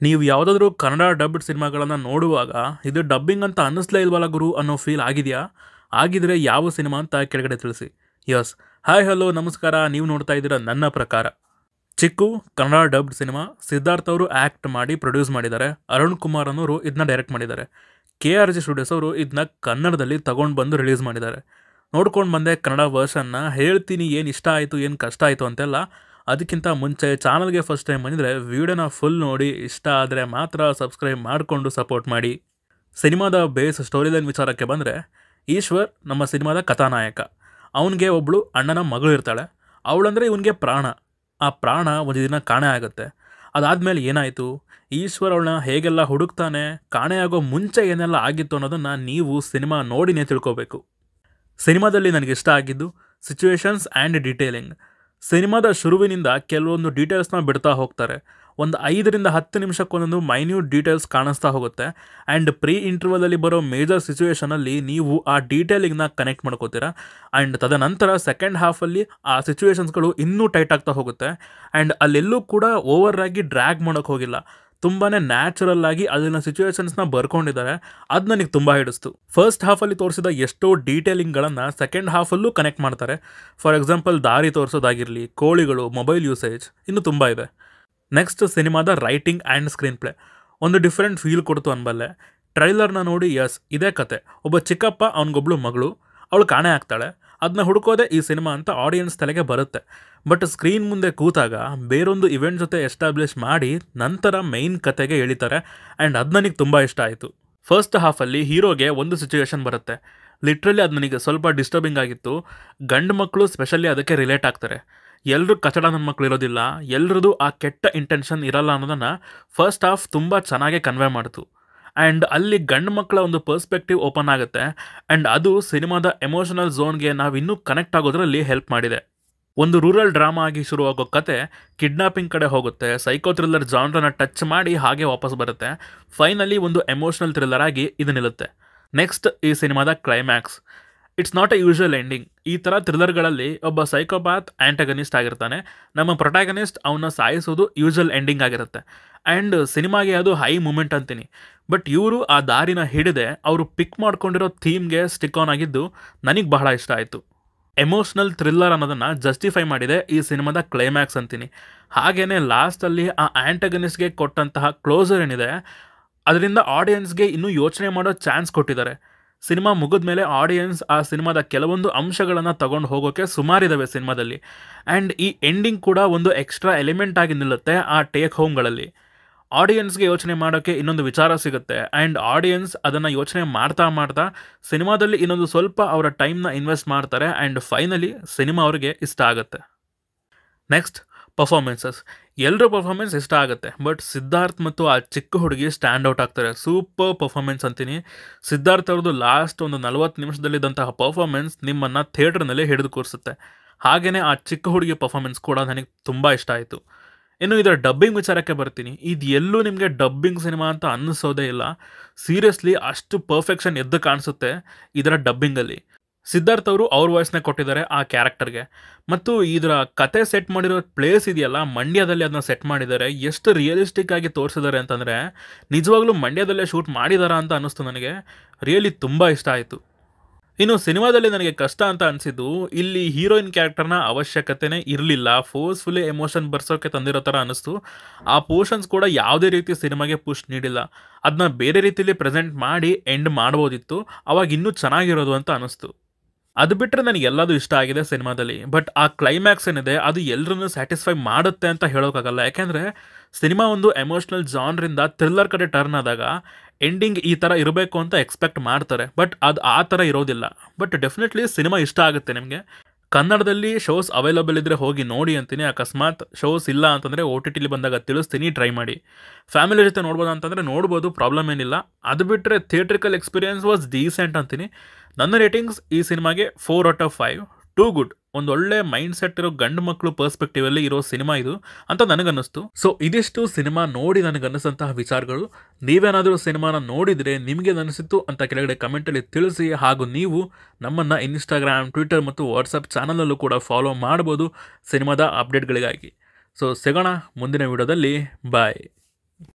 ನೀವು ಯಾವುದಾದ್ರೂ ಕನ್ನಡ ಡಬ್ಡ್ ಸಿನಿಮಾಗಳನ್ನು ನೋಡುವಾಗ ಇದು ಡಬ್ಬಿಂಗ್ ಅಂತ ಅನ್ನಿಸ್ಲೇ ಇಲ್ವಲ್ಲ ಗುರು ಅನ್ನೋ ಫೀಲ್ ಆಗಿದೆಯಾ ಆಗಿದ್ರೆ ಯಾವ ಸಿನಿಮಾ ಅಂತ ಕೆಳಗಡೆ ತಿಳಿಸಿ ಯಸ್ ಹಾಯ್ ಹಲೋ ನಮಸ್ಕಾರ ನೀವು ನೋಡ್ತಾ ಇದ್ದೀರಾ ನನ್ನ ಪ್ರಕಾರ ಚಿಕ್ಕು ಕನ್ನಡ ಡಬ್ಡ್ ಸಿನಿಮಾ ಸಿದ್ಧಾರ್ಥ್ ಅವರು ಆ್ಯಕ್ಟ್ ಮಾಡಿ ಪ್ರೊಡ್ಯೂಸ್ ಮಾಡಿದ್ದಾರೆ ಅರುಣ್ ಕುಮಾರ್ ಅನ್ನೋರು ಇದನ್ನ ಡೈರೆಕ್ಟ್ ಮಾಡಿದ್ದಾರೆ ಕೆ ಆರ್ ಜಿ ಸ್ಟುಡಿಯೋಸ್ ಅವರು ಇದನ್ನ ಕನ್ನಡದಲ್ಲಿ ತಗೊಂಡು ಬಂದು ರಿಲೀಸ್ ಮಾಡಿದ್ದಾರೆ ನೋಡ್ಕೊಂಡು ಬಂದೆ ಕನ್ನಡ ವರ್ಷನ್ನ ಹೇಳ್ತೀನಿ ಏನು ಇಷ್ಟ ಆಯಿತು ಏನು ಕಷ್ಟ ಆಯಿತು ಅಂತೆಲ್ಲ ಅದಕ್ಕಿಂತ ಮುಂಚೆ ಚಾನಲ್ಗೆ ಫಸ್ಟ್ ಟೈಮ್ ಬಂದಿದ್ರೆ ವಿಡಿಯೋನ ಫುಲ್ ನೋಡಿ ಇಷ್ಟ ಆದರೆ ಮಾತ್ರ ಸಬ್ಸ್ಕ್ರೈಬ್ ಮಾಡಿಕೊಂಡು ಸಪೋರ್ಟ್ ಮಾಡಿ ಸಿನಿಮಾದ ಬೇಸ್ ಸ್ಟೋರಿ ಲೈನ್ ವಿಚಾರಕ್ಕೆ ಬಂದರೆ ಈಶ್ವರ್ ನಮ್ಮ ಸಿನಿಮಾದ ಕಥಾನಾಯಕ ಅವನಿಗೆ ಒಬ್ಬಳು ಅಣ್ಣನ ಮಗಳು ಇರ್ತಾಳೆ ಅವಳಂದರೆ ಇವನಿಗೆ ಪ್ರಾಣ ಆ ಪ್ರಾಣ ಒಂದು ದಿನ ಕಾಣೆ ಆಗುತ್ತೆ ಅದಾದಮೇಲೆ ಏನಾಯಿತು ಈಶ್ವರ್ ಅವಳನ್ನ ಹೇಗೆಲ್ಲ ಹುಡುಕ್ತಾನೆ ಕಾಣೆ ಆಗೋ ಮುಂಚೆ ಏನೆಲ್ಲ ಆಗಿತ್ತು ಅನ್ನೋದನ್ನು ನೀವು ಸಿನಿಮಾ ನೋಡಿನೇ ತಿಳ್ಕೊಬೇಕು ಸಿನಿಮಾದಲ್ಲಿ ನನಗೆ ಇಷ್ಟ ಆಗಿದ್ದು ಸಿಚುವೇಶನ್ಸ್ ಆ್ಯಂಡ್ ಡೀಟೇಲಿಂಗ್ ಸಿನಿಮಾದ ಶುರುವಿನಿಂದ ಕೆಲವೊಂದು ಡೀಟೇಲ್ಸ್ನ ಬಿಡ್ತಾ ಹೋಗ್ತಾರೆ ಒಂದು ಐದರಿಂದ ಹತ್ತು ನಿಮಿಷಕ್ಕೊಂದೊಂದು ಮೈನ್ಯೂಟ್ ಡೀಟೇಲ್ಸ್ ಕಾಣಿಸ್ತಾ ಹೋಗುತ್ತೆ ಆ್ಯಂಡ್ ಪ್ರೀ ಇಂಟರ್ವಲಲ್ಲಿ ಬರೋ ಮೇಜರ್ ಸಿಚುವೇಷನಲ್ಲಿ ನೀವು ಆ ಡೀಟೇಲಿಂಗ್ನ ಕನೆಕ್ಟ್ ಮಾಡ್ಕೋತೀರಾ ಆ್ಯಂಡ್ ತದನಂತರ ಸೆಕೆಂಡ್ ಹಾಫಲ್ಲಿ ಆ ಸಿಚುವೇಶನ್ಸ್ಗಳು ಇನ್ನೂ ಟೈಟ್ ಆಗ್ತಾ ಹೋಗುತ್ತೆ ಆ್ಯಂಡ್ ಅಲ್ಲೆಲ್ಲೂ ಕೂಡ ಓವರ್ ಆಗಿ ಡ್ರ್ಯಾಗ್ ಮಾಡೋಕ್ಕೆ ಹೋಗಿಲ್ಲ ತುಂಬಾ ನ್ಯಾಚುರಲ್ ಆಗಿ ಅದನ್ನ ಸಿಚುವೇಶನ್ಸ್ನ ಬರ್ಕೊಂಡಿದ್ದಾರೆ ಅದು ನನಗೆ ತುಂಬ ಹಿಡಿಸ್ತು ಫಸ್ಟ್ ಹಾಫಲ್ಲಿ ತೋರಿಸಿದ ಎಷ್ಟೋ ಡೀಟೇಲಿಂಗ್ಗಳನ್ನು ಸೆಕೆಂಡ್ ಹಾಫಲ್ಲೂ ಕನೆಕ್ಟ್ ಮಾಡ್ತಾರೆ ಫಾರ್ ಎಕ್ಸಾಂಪಲ್ ದಾರಿ ತೋರಿಸೋದಾಗಿರಲಿ ಕೋಳಿಗಳು ಮೊಬೈಲ್ ಯೂಸೇಜ್ ಇನ್ನು ತುಂಬ ಇದೆ ನೆಕ್ಸ್ಟ್ ಸಿನಿಮಾದ ರೈಟಿಂಗ್ ಆ್ಯಂಡ್ ಸ್ಕ್ರೀನ್ ಪ್ಲೇ ಒಂದು ಡಿಫ್ರೆಂಟ್ ಫೀಲ್ ಕೊಡ್ತು ಅನ್ಬಲ್ಲೆ ಟ್ರೈಲರ್ನ ನೋಡಿ ಎಸ್ ಇದೇ ಕತೆ ಒಬ್ಬ ಚಿಕ್ಕಪ್ಪ ಅವನಿಗೊಬ್ಳು ಮಗಳು ಅವಳು ಕಾಣೆ ಆಗ್ತಾಳೆ ಅದನ್ನ ಹುಡುಕೋದೆ ಈ ಸಿನಿಮಾ ಅಂತ ಆಡಿಯನ್ಸ್ ತಲೆಗೆ ಬರುತ್ತೆ ಬಟ್ ಸ್ಕ್ರೀನ್ ಮುಂದೆ ಕೂತಾಗ ಬೇರೊಂದು ಇವೆಂಟ್ ಜೊತೆ ಎಸ್ಟಾಬ್ಲಿಷ್ ಮಾಡಿ ನಂತರ ಮೈನ್ ಕತೆಗೆ ಎಳಿತಾರೆ ಆ್ಯಂಡ್ ಅದು ನನಗೆ ತುಂಬ ಇಷ್ಟ ಆಯಿತು ಫಸ್ಟ್ ಹಾಫಲ್ಲಿ ಹೀರೋಗೆ ಒಂದು ಸಿಚುವೇಶನ್ ಬರುತ್ತೆ ಲಿಟ್ರಲಿ ಅದು ನನಗೆ ಸ್ವಲ್ಪ ಡಿಸ್ಟರ್ಬಿಂಗ್ ಆಗಿತ್ತು ಗಂಡು ಮಕ್ಕಳು ಸ್ಪೆಷಲಿ ಅದಕ್ಕೆ ರಿಲೇಟ್ ಆಗ್ತಾರೆ ಎಲ್ಲರೂ ಕಚಡ ನನ್ನ ಮಕ್ಕಳು ಇರೋದಿಲ್ಲ ಎಲ್ರದ್ದು ಆ ಕೆಟ್ಟ ಇಂಟೆನ್ಷನ್ ಇರಲ್ಲ ಅನ್ನೋದನ್ನು ಫಸ್ಟ್ ಹಾಫ್ ತುಂಬ ಚೆನ್ನಾಗೇ ಕನ್ವೆ ಮಾಡ್ತು ಆ್ಯಂಡ್ ಅಲ್ಲಿ ಗಂಡು ಮಕ್ಕಳ ಒಂದು ಪರ್ಸ್ಪೆಕ್ಟಿವ್ ಓಪನ್ ಆಗುತ್ತೆ ಆ್ಯಂಡ್ ಅದು ಸಿನಿಮಾದ ಎಮೋಷನಲ್ ಝೋನ್ಗೆ ನಾವು ಇನ್ನೂ ಕನೆಕ್ಟ್ ಆಗೋದ್ರಲ್ಲಿ ಹೆಲ್ಪ್ ಮಾಡಿದೆ ಒಂದು ರೂರಲ್ ಡ್ರಾಮಾ ಆಗಿ ಶುರುವಾಗೋ ಕತೆ ಕಿಡ್ನಾಪಿಂಗ್ ಕಡೆ ಹೋಗುತ್ತೆ ಸೈಕೋ ಥ್ರಿಲ್ಲರ್ ಜಾನ್ರನ್ನ ಟಚ್ ಮಾಡಿ ಹಾಗೆ ವಾಪಸ್ ಬರುತ್ತೆ ಫೈನಲಿ ಒಂದು ಎಮೋಷನಲ್ ಥ್ರಿಲ್ಲರ್ ಆಗಿ ಇದು ನಿಲ್ಲುತ್ತೆ ನೆಕ್ಸ್ಟ್ ಈ ಸಿನಿಮಾದ climax it's not a usual ending ಈ ಥರ ಥ್ರಿಲ್ಲರ್ಗಳಲ್ಲಿ ಒಬ್ಬ ಸೈಕೋಪಾತ್ ಆ್ಯಂಟಗನಿಸ್ಟ್ ಆಗಿರ್ತಾನೆ ನಮ್ಮ ಪ್ರೊಟ್ಯಾಗನಿಸ್ಟ್ ಅವನ್ನ ಸಾಯಿಸೋದು ಯೂಶುವಲ್ ಎಂಡಿಂಗ್ ಆಗಿರುತ್ತೆ ಆ್ಯಂಡ್ ಸಿನಿಮಾಗೆ ಅದು ಹೈ ಮೂಮೆಂಟ್ ಅಂತೀನಿ ಬಟ್ ಇವರು ಆ ದಾರಿನ ಹಿಡಿದೆ ಅವರು ಪಿಕ್ ಮಾಡ್ಕೊಂಡಿರೋ ಥೀಮ್ಗೆ ಸ್ಟಿಕ್ ಆನ್ ಆಗಿದ್ದು ನನಗೆ ಬಹಳ ಇಷ್ಟ ಆಯಿತು ಎಮೋಷ್ನಲ್ ಥ್ರಿಲ್ಲರ್ ಅನ್ನೋದನ್ನು ಜಸ್ಟಿಫೈ ಮಾಡಿದೆ ಈ ಸಿನಿಮಾದ ಕ್ಲೈಮ್ಯಾಕ್ಸ್ ಅಂತೀನಿ ಹಾಗೆಯೇ ಲಾಸ್ಟಲ್ಲಿ ಆ ಆ್ಯಂಟಗನಿಸ್ಟ್ಗೆ ಕೊಟ್ಟಂತಹ ಕ್ಲೋಸರ್ ಏನಿದೆ ಅದರಿಂದ ಆಡಿಯನ್ಸ್ಗೆ ಇನ್ನೂ ಯೋಚನೆ ಮಾಡೋ ಚಾನ್ಸ್ ಕೊಟ್ಟಿದ್ದಾರೆ ಸಿನಿಮಾ ಮುಗಿದ ಮೇಲೆ ಆಡಿಯನ್ಸ್ ಆ ಸಿನಿಮಾದ ಕೆಲವೊಂದು ಅಂಶಗಳನ್ನು ತಗೊಂಡು ಹೋಗೋಕ್ಕೆ ಸುಮಾರಿದ್ದಾವೆ ಸಿನಿಮಾದಲ್ಲಿ ಆ್ಯಂಡ್ ಈ ಎಂಡಿಂಗ್ ಕೂಡ ಒಂದು ಎಕ್ಸ್ಟ್ರಾ ಎಲಿಮೆಂಟ್ ಆಗಿ ನಿಲ್ಲುತ್ತೆ ಆ ಟೇಕ್ ಹೋಮ್ಗಳಲ್ಲಿ ಆಡಿಯನ್ಸ್ಗೆ ಯೋಚನೆ ಮಾಡೋಕ್ಕೆ ಇನ್ನೊಂದು ವಿಚಾರ ಸಿಗುತ್ತೆ ಆ್ಯಂಡ್ ಆಡಿಯನ್ಸ್ ಅದನ್ನು ಯೋಚನೆ ಮಾಡ್ತಾ ಮಾಡ್ತಾ ಸಿನಿಮಾದಲ್ಲಿ ಇನ್ನೊಂದು ಸ್ವಲ್ಪ ಅವರ ಟೈಮ್ನ ಇನ್ವೆಸ್ಟ್ ಮಾಡ್ತಾರೆ ಆ್ಯಂಡ್ ಫೈನಲಿ ಸಿನಿಮಾ ಅವ್ರಿಗೆ ಇಷ್ಟ ಆಗುತ್ತೆ ನೆಕ್ಸ್ಟ್ ಪರ್ಫಾರ್ಮೆನ್ಸಸ್ ಎಲ್ಲರ ಪರ್ಫಾರ್ಮೆನ್ಸ್ ಇಷ್ಟ ಆಗುತ್ತೆ ಬಟ್ ಸಿದ್ಧಾರ್ಥ್ ಮತ್ತು ಆ ಚಿಕ್ಕ ಹುಡುಗಿ ಸ್ಟ್ಯಾಂಡ್ ಔಟ್ ಆಗ್ತಾರೆ ಸೂಪರ್ ಪರ್ಫಾರ್ಮೆನ್ಸ್ ಅಂತೀನಿ ಸಿದ್ಧಾರ್ಥ್ ಅವ್ರದ್ದು ಲಾಸ್ಟ್ ಒಂದು ನಲವತ್ತು ನಿಮಿಷದಲ್ಲಿದ್ದಂತಹ ಪರ್ಫಾರ್ಮೆನ್ಸ್ ನಿಮ್ಮನ್ನು ಥಿಯೇಟ್ರ್ನಲ್ಲಿ ಹಿಡಿದು ಕೂರಿಸುತ್ತೆ ಹಾಗೆಯೇ ಆ ಚಿಕ್ಕ ಹುಡುಗಿ ಪರ್ಫಾರ್ಮೆನ್ಸ್ ಕೂಡ ನನಗೆ ತುಂಬ ಇಷ್ಟ ಆಯಿತು ಇನ್ನು ಇದರ ಡಬ್ಬಿಂಗ್ ವಿಚಾರಕ್ಕೆ ಬರ್ತೀನಿ ಇದು ಎಲ್ಲೂ ನಿಮಗೆ ಡಬ್ಬಿಂಗ್ ಸಿನಿಮಾ ಅಂತ ಅನ್ನಿಸೋದೇ ಇಲ್ಲ ಸೀರಿಯಸ್ಲಿ ಅಷ್ಟು ಪರ್ಫೆಕ್ಷನ್ ಎದ್ದು ಕಾಣಿಸುತ್ತೆ ಇದರ ಡಬ್ಬಿಂಗಲ್ಲಿ ಸಿದ್ಧಾರ್ಥ್ ಅವರು ಅವ್ರ ವಾಯ್ಸ್ನೇ ಕೊಟ್ಟಿದ್ದಾರೆ ಆ ಕ್ಯಾರೆಕ್ಟರ್ಗೆ ಮತ್ತು ಇದರ ಕತೆ ಸೆಟ್ ಮಾಡಿರೋ ಪ್ಲೇಸ್ ಇದೆಯಲ್ಲ ಮಂಡ್ಯದಲ್ಲಿ ಅದನ್ನ ಸೆಟ್ ಮಾಡಿದ್ದಾರೆ ಎಷ್ಟು ರಿಯಲಿಸ್ಟಿಕ್ ಆಗಿ ತೋರಿಸಿದ್ದಾರೆ ಅಂತಂದರೆ ನಿಜವಾಗ್ಲೂ ಮಂಡ್ಯದಲ್ಲೇ ಶೂಟ್ ಮಾಡಿದಾರಾ ಅಂತ ಅನ್ನಿಸ್ತು ನನಗೆ ರಿಯಲಿ ತುಂಬ ಇಷ್ಟ ಆಯಿತು ಇನ್ನು ಸಿನಿಮಾದಲ್ಲಿ ನನಗೆ ಕಷ್ಟ ಅಂತ ಅನಿಸಿದ್ದು ಇಲ್ಲಿ ಹೀರೋಯಿನ್ ಕ್ಯಾರೆಕ್ಟರ್ನ ಅವಶ್ಯಕತೆನೇ ಇರಲಿಲ್ಲ ಫೋರ್ಸ್ಫುಲಿ ಎಮೋಷನ್ ಬರ್ಸೋಕ್ಕೆ ತಂದಿರೋ ಥರ ಅನ್ನಿಸ್ತು ಆ ಪೋರ್ಷನ್ಸ್ ಕೂಡ ಯಾವುದೇ ರೀತಿ ಸಿನಿಮಾಗೆ ಪುಷ್ ನೀಡಿಲ್ಲ ಅದನ್ನ ಬೇರೆ ರೀತಿಯಲ್ಲಿ ಪ್ರೆಸೆಂಟ್ ಮಾಡಿ ಎಂಡ್ ಮಾಡ್ಬೋದಿತ್ತು ಅವಾಗ ಇನ್ನೂ ಚೆನ್ನಾಗಿರೋದು ಅಂತ ಅನ್ನಿಸ್ತು ಅದು ಬಿಟ್ಟರೆ ನನಗೆ ಎಲ್ಲದೂ ಇಷ್ಟ ಆಗಿದೆ ಸಿನಿಮಾದಲ್ಲಿ ಬಟ್ ಆ ಕ್ಲೈಮ್ಯಾಕ್ಸ್ ಏನಿದೆ ಅದು ಎಲ್ಲರನ್ನೂ ಸ್ಯಾಟಿಸ್ಫೈ ಮಾಡುತ್ತೆ ಅಂತ ಹೇಳೋಕ್ಕಾಗಲ್ಲ ಯಾಕೆಂದರೆ ಸಿನಿಮಾ ಒಂದು ಎಮೋಷ್ನಲ್ ಜಾನ್ರಿಂದ ಥ್ರಿಲ್ಲರ್ ಕಡೆ ಟರ್ನ್ ಆದಾಗ ಎಂಡಿಂಗ್ ಈ ಥರ ಇರಬೇಕು ಅಂತ ಎಕ್ಸ್ಪೆಕ್ಟ್ ಮಾಡ್ತಾರೆ ಬಟ್ ಅದು ಆ ಥರ ಇರೋದಿಲ್ಲ ಬಟ್ ಡೆಫಿನೆಟ್ಲಿ ಸಿನಿಮಾ ಇಷ್ಟ ಆಗುತ್ತೆ ನಿಮಗೆ ಕನ್ನಡದಲ್ಲಿ ಶೋಸ್ ಅವೈಲಬಲ್ ಇದ್ದರೆ ಹೋಗಿ ನೋಡಿ ಅಂತೀನಿ ಅಕಸ್ಮಾತ್ ಶೋಸ್ ಇಲ್ಲ ಅಂತಂದರೆ ಓ ಟಿ ಟಿಲಿ ಬಂದಾಗ ತಿಳಿಸ್ತೀನಿ ಟ್ರೈ ಮಾಡಿ ಫ್ಯಾಮಿಲಿ ಜೊತೆ ನೋಡ್ಬೋದು ಅಂತಂದರೆ ನೋಡ್ಬೋದು ಪ್ರಾಬ್ಲಮ್ ಏನಿಲ್ಲ ಅದು ಬಿಟ್ಟರೆ ಥಿಯೇಟ್ರಿಕಲ್ ಎಕ್ಸ್ಪೀರಿಯನ್ಸ್ ವಾಸ್ ಡೀಸೆಂಟ್ ಅಂತೀನಿ ನನ್ನ ರೇಟಿಂಗ್ಸ್ ಈ ಸಿನಿಮಾಗೆ four out of five too good ಒಂದು ಒಳ್ಳೆ ಮೈಂಡ್ ಸೆಟ್ ಇರೋ ಗಂಡು ಮಕ್ಕಳು ಪರ್ಸ್ಪೆಕ್ಟಿವ್ ಅಲ್ಲಿ ಇರೋ ಸಿನಿಮಾ ಇದು ಅಂತ ನನಗನ್ನಿಸ್ತು ಸೊ ಇದಿಷ್ಟು ಸಿನಿಮಾ ನೋಡಿ ನನಗನ್ನಿಸಂತಹ ವಿಚಾರಗಳು ನೀವೇನಾದರೂ ಸಿನಿಮಾನ ನೋಡಿದರೆ ನಿಮಗೆ ಅನಿಸಿತ್ತು ಅಂತ ಕೆಳಗಡೆ ಕಮೆಂಟಲ್ಲಿ ತಿಳಿಸಿ ಹಾಗೂ ನೀವು ನಮ್ಮನ್ನು ಇನ್ಸ್ಟಾಗ್ರಾಮ್ ಟ್ವಿಟರ್ ಮತ್ತು ವಾಟ್ಸಪ್ ಚಾನಲಲ್ಲೂ ಕೂಡ ಫಾಲೋ ಮಾಡ್ಬೋದು ಸಿನಿಮಾದ ಅಪ್ಡೇಟ್ಗಳಿಗಾಗಿ ಸೊ ಸಿಗೋಣ ಮುಂದಿನ ವಿಡಿಯೋದಲ್ಲಿ ಬಾಯ್